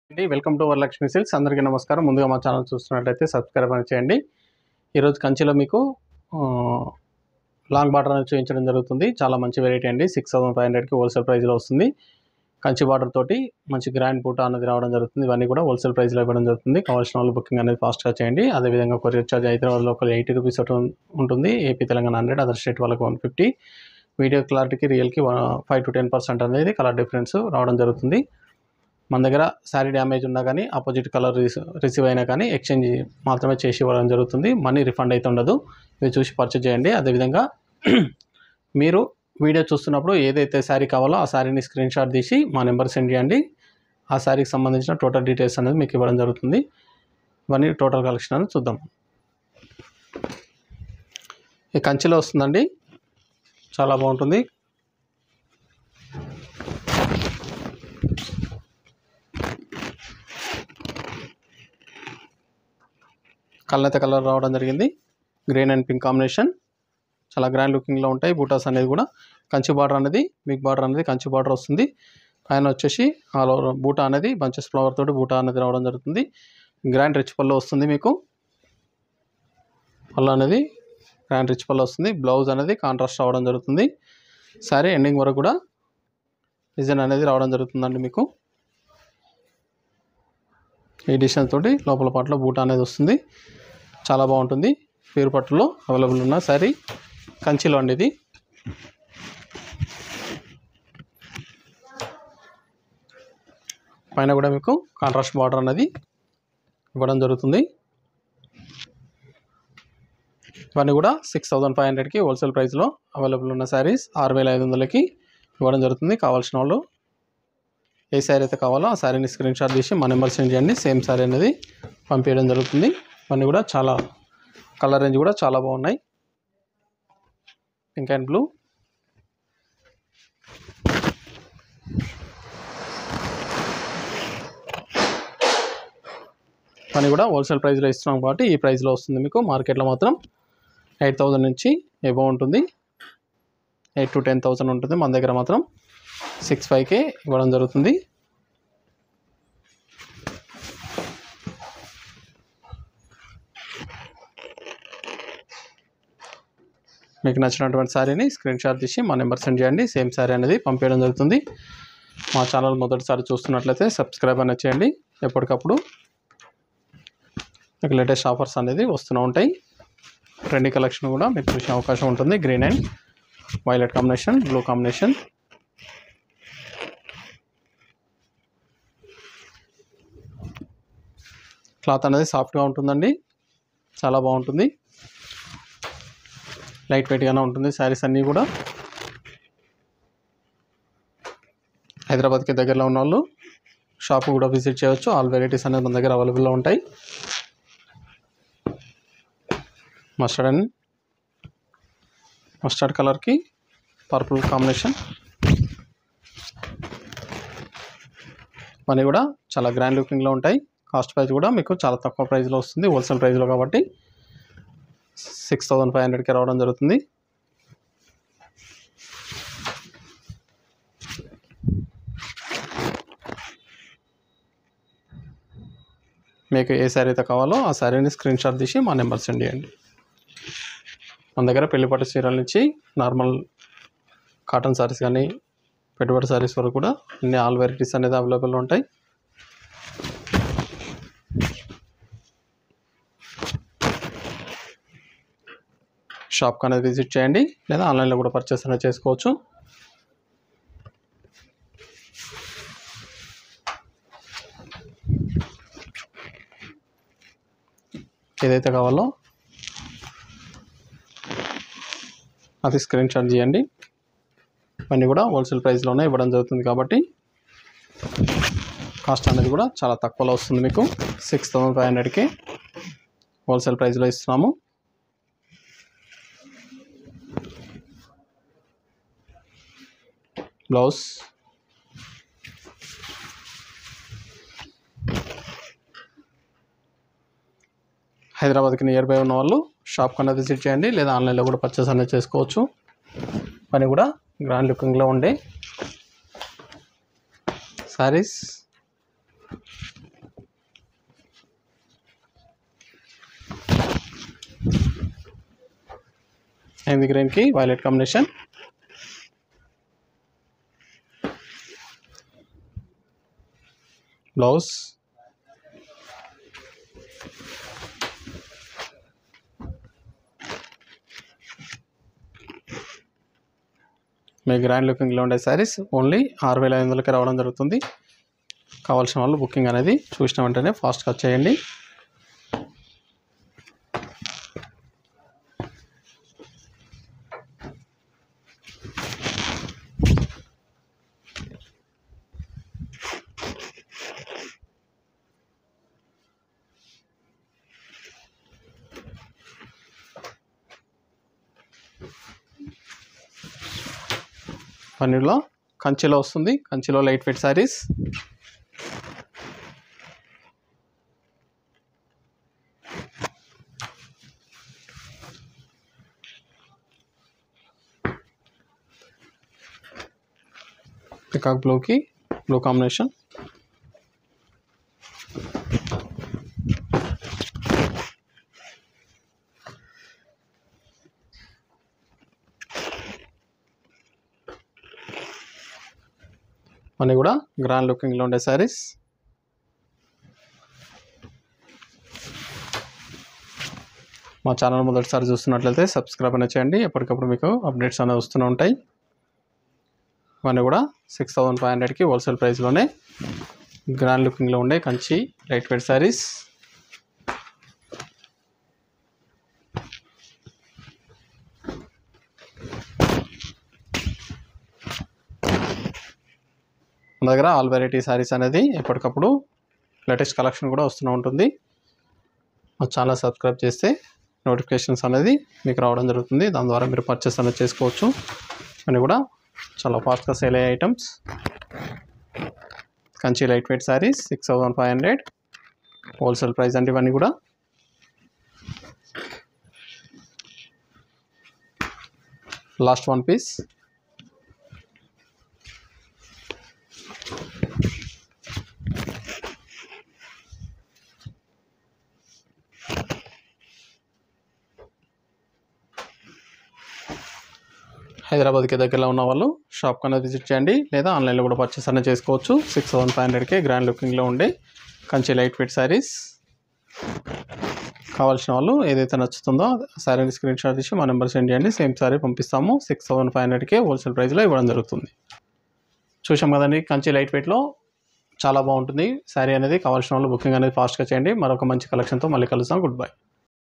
అండి welcome to Varalakshmi silks అందరికీ నమస్కారం ముందుగా మా ఛానల్ చూస్తున్నట్లయితే సబ్స్క్రైబ్ అని చేయండి ఈరోజు కంచిలో మీకు ఆ, లాంగ్ బార్డర్ అనేది చూపించడం జరుగుతుంది చాలా మంచి వెరైటీ అండి సిక్స్ థౌసండ్ ఫైవ్ హండ్రెడ్కి హోల్సేల్ ప్రైస్లో వస్తుంది కంచి బార్డర్ తోటి మంచి గ్రాండ్ పూట అనేది రావడం జరుగుతుంది ఇవన్నీ కూడా హోల్సేల్ ప్రైస్లో ఇవ్వడం జరుగుతుంది కావాల్సిన వాళ్ళు బుకింగ్ అనేది ఫాస్ట్గా చేయండి అదేవిధంగా కొరియర్ ఛార్జ్ హైదరాబాద్లో ఒక ఎయిటీ రూపీస్ ఉంటుంది AP Telangana hundred other state వాళ్ళకి వన్ ఫిఫ్టీ వీడియో క్లారిటీకి రియల్కి ఫైవ్ టు టెన్ పర్సెంట్ అనేది కలర్ డిఫరెన్స్ రావడం జరుగుతుంది మన దగ్గర శారీ డ్యామేజ్ ఉన్నా కానీ ఆపోజిట్ కలర్ రిసీవ్ అయినా కానీ ఎక్స్చేంజ్ మాత్రమే చేసి ఇవ్వడం జరుగుతుంది మనీ రిఫండ్ అయితే ఉండదు ఇవి చూసి పర్చేజ్ చేయండి అదేవిధంగా మీరు వీడియో చూస్తున్నప్పుడు ఏదైతే శారీ కావాలో ఆ శారీని స్క్రీన్ షాట్ తీసి మా నెంబర్ సెండ్ చేయండి ఆ శారీకి సంబంధించిన టోటల్ డీటెయిల్స్ అనేది మీకు ఇవ్వడం జరుగుతుంది ఇవన్నీ టోటల్ కలెక్షన్ అనేది చూద్దాం ఈ కంచిలో వస్తుందండి చాలా బాగుంటుంది కళ్ళైతే కలర్ రావడం జరిగింది గ్రీన్ అండ్ పింక్ కాంబినేషన్ చాలా గ్రాండ్ లుకింగ్లో ఉంటాయి బూటాస్ అనేది కూడా కంచి బార్డర్ అనేది బిగ్ బార్డర్ అనేది కంచి బార్డర్ వస్తుంది పైన వచ్చేసి ఆల్ ఓవర్ బూటా అనేది బంచెస్ ఫ్లవర్ తోటి బూటా అనేది రావడం జరుగుతుంది గ్రాండ్ రిచ్ పళ్ళు వస్తుంది మీకు పళ్ళు అనేది గ్రాండ్ రిచ్ పళ్ళు వస్తుంది బ్లౌజ్ అనేది కాంట్రాస్ట్ రావడం జరుగుతుంది సారీ ఎండింగ్ వరకు కూడా డిజైన్ అనేది రావడం జరుగుతుందండి మీకు ఈ డిజైన్ తోటి లోపల పాటలో బూటా అనేది వస్తుంది చాలా బాగుంటుంది పేరు పట్టులో అవైలబుల్ ఉన్న శారీ కంచిలో అండి ఇది పైన కూడా మీకు కాంట్రాస్ట్ బార్డర్ అనేది ఇవ్వడం జరుగుతుంది ఇవన్నీ కూడా సిక్స్ థౌజండ్ ఫైవ్ హండ్రెడ్కి హోల్సేల్ ప్రైస్లో అవైలబుల్ ఉన్న శారీస్ ఆరు వేల ఐదు వందలకి ఇవ్వడం జరుగుతుంది కావాల్సిన వాళ్ళు ఏ శారీ అయితే కావాలో ఆ శారీని స్క్రీన్ షాట్ తీసి మా నెంబర్ సెండ్ చేయండి సేమ్ శారీ అనేది పంపించడం జరుగుతుంది ఇవన్నీ కూడా చాలా కలర్ రేంజ్ కూడా చాలా బాగున్నాయి పింక్ అండ్ బ్లూ కానీ కూడా హోల్సేల్ ప్రైస్లో ఇస్తున్నాం కాబట్టి ఈ ప్రైస్లో వస్తుంది మీకు మార్కెట్లో మాత్రం ఎయిట్ థౌజండ్ నుంచి ఎబో ఉంటుంది ఎయిట్ టు టెన్ థౌసండ్ ఉంటుంది మన దగ్గర మాత్రం సిక్స్ ఫైవ్కే ఇవ్వడం జరుగుతుంది మీకు నచ్చినటువంటి శారీని స్క్రీన్ షాట్ తీసి మా నెంబర్ సెండ్ చేయండి సేమ్ శారీ అనేది పంపించడం జరుగుతుంది మా ఛానల్ మొదటిసారి చూస్తున్నట్లయితే సబ్స్క్రైబ్ అనేది చేయండి ఎప్పటికప్పుడు మీకు లేటెస్ట్ ఆఫర్స్ అనేది వస్తూనే ఉంటాయి ట్రెండీ కలెక్షన్ కూడా మీకు చూసే అవకాశం ఉంటుంది green and violet combination blue combination cloth అనేది సాఫ్ట్గా ఉంటుందండి చాలా బాగుంటుంది లైట్ వెయిట్గానే ఉంటుంది శారీస్ అన్నీ కూడా హైదరాబాద్కి దగ్గరలో ఉన్న వాళ్ళు షాప్ కూడా విజిట్ చేయవచ్చు ఆల్ వెరైటీస్ అనేది మన దగ్గర అవైలబుల్లో ఉంటాయి మస్టర్డ్ అండ్ మస్టర్డ్ కలర్కి పర్పుల్ కాంబినేషన్ ఇవన్నీ కూడా చాలా గ్రాండ్ లుకింగ్లో ఉంటాయి కాస్ట్ ప్రైస్ కూడా మీకు చాలా తక్కువ ప్రైస్లో వస్తుంది హోల్సేల్ ప్రైస్లో కాబట్టి సిక్స్ థౌజండ్ ఫైవ్ హండ్రెడ్కి రావడం జరుగుతుంది మీకు ఏ శారీ అయితే కావాలో ఆ శారీని స్క్రీన్ షాట్ తీసి మా నెంబర్ సెండ్ చేయండి మన దగ్గర పెళ్లిపట్టు చీరల నుంచి నార్మల్ కాటన్ శారీస్ కానీ పెట్టుబడి శారీస్ వరకు కూడా అన్ని ఆల్ వెరైటీస్ అనేది అవైలబుల్ ఉంటాయి షాప్కి అనేది విజిట్ చేయండి లేదా ఆన్లైన్లో కూడా పర్చేస్ అనేది చేసుకోవచ్చు ఏదైతే కావాలో అది స్క్రీన్ షాట్ చేయండి ఇవన్నీ కూడా హోల్సేల్ ప్రైస్లోనే ఇవ్వడం జరుగుతుంది కాబట్టి కాస్ట్ అనేది కూడా చాలా తక్కువలో వస్తుంది మీకు సిక్స్ థౌసండ్ ఫైవ్ హండ్రెడ్కి హోల్సేల్ ప్రైస్లో ఇస్తున్నాము బ్లౌజ్ హైదరాబాద్కి నియర్ బై ఉన్న వాళ్ళు షాప్ కన్నా విజిట్ చేయండి లేదా ఆన్లైన్లో కూడా పర్చేస్ అనేది చేసుకోవచ్చు పని కూడా గ్రాండ్ లుకింగ్లో ఉండే శారీస్ మెహందీ గ్రీన్కి వైలెట్ కాంబినేషన్ బ్లౌజ్ మీ గ్రాండ్ లుకింగ్లో ఉండే శారీస్ ఓన్లీ ఆరు వేల ఐదు వందలకి రావడం జరుగుతుంది కావాల్సిన వాళ్ళు బుకింగ్ అనేది చూసిన వెంటనే ఫాస్ట్గా చేయండి పన్నీర్లో కంచిలో వస్తుంది కంచిలో లైట్ వెయిట్ శారీస్ పికాక్ బ్లూకి బ్లూ కాంబినేషన్ అన్నీ కూడా గ్రాండ్ లుకింగ్లో ఉండే శారీస్ మా ఛానల్ మొదటిసారి చూస్తున్నట్లయితే సబ్స్క్రైబ్ అనేది చేయండి ఎప్పటికప్పుడు మీకు అప్డేట్స్ అనేవి వస్తూనే ఉంటాయి ఇవన్నీ కూడా సిక్స్ థౌజండ్ ఫైవ్ హండ్రెడ్కి హోల్సేల్ ప్రైస్లోనే గ్రాండ్ లుకింగ్లో ఉండే కంచి లైట్ వెయిట్ శారీస్ మన దగ్గర ఆల్ వెరైటీ శారీస్ అనేది ఎప్పటికప్పుడు లేటెస్ట్ కలెక్షన్ కూడా వస్తూనే ఉంటుంది మా ఛానల్ సబ్స్క్రైబ్ చేస్తే నోటిఫికేషన్స్ అనేది మీకు రావడం జరుగుతుంది దాని ద్వారా మీరు పర్చేస్ అనేది చేసుకోవచ్చు అని కూడా చాలా ఫాస్ట్గా సేల్ అయ్యే items Kanchi light weight saris six thousand five hundred wholesale price అంటే ఇవన్నీ కూడా లాస్ట్ వన్ పీస్ హైదరాబాద్కి దగ్గరలో ఉన్న వాళ్ళు షాప్ కన్నా విజిట్ చేయండి లేదా ఆన్లైన్లో కూడా పర్చేస్ అనేది చేసుకోవచ్చు సిక్స్ థౌసండ్ ఫైవ్ హండ్రెడ్కే గ్రాండ్ లుకింగ్లో ఉండే కంచి లైట్ వెయిట్ శారీస్ కావాల్సిన వాళ్ళు ఏదైతే నచ్చుతుందో శారీని స్క్రీన్ షాట్ తీసి మా నెంబర్ సెండ్ చేయండి సేమ్ శారీ పంపిస్తాము సిక్స్ థౌసండ్ ఫైవ్ హండ్రెడ్కే హోల్సేల్ ప్రైస్లో ఇవ్వడం జరుగుతుంది చూసాం కదండి కంచి లైట్ వెయిట్లో చాలా బాగుంటుంది శారీ అనేది కావాల్సిన వాళ్ళు బుకింగ్ అనేది ఫాస్ట్గా చేయండి మరొక మంచి కలెక్షన్తో మళ్ళీ కలుస్తాం గుడ్ బై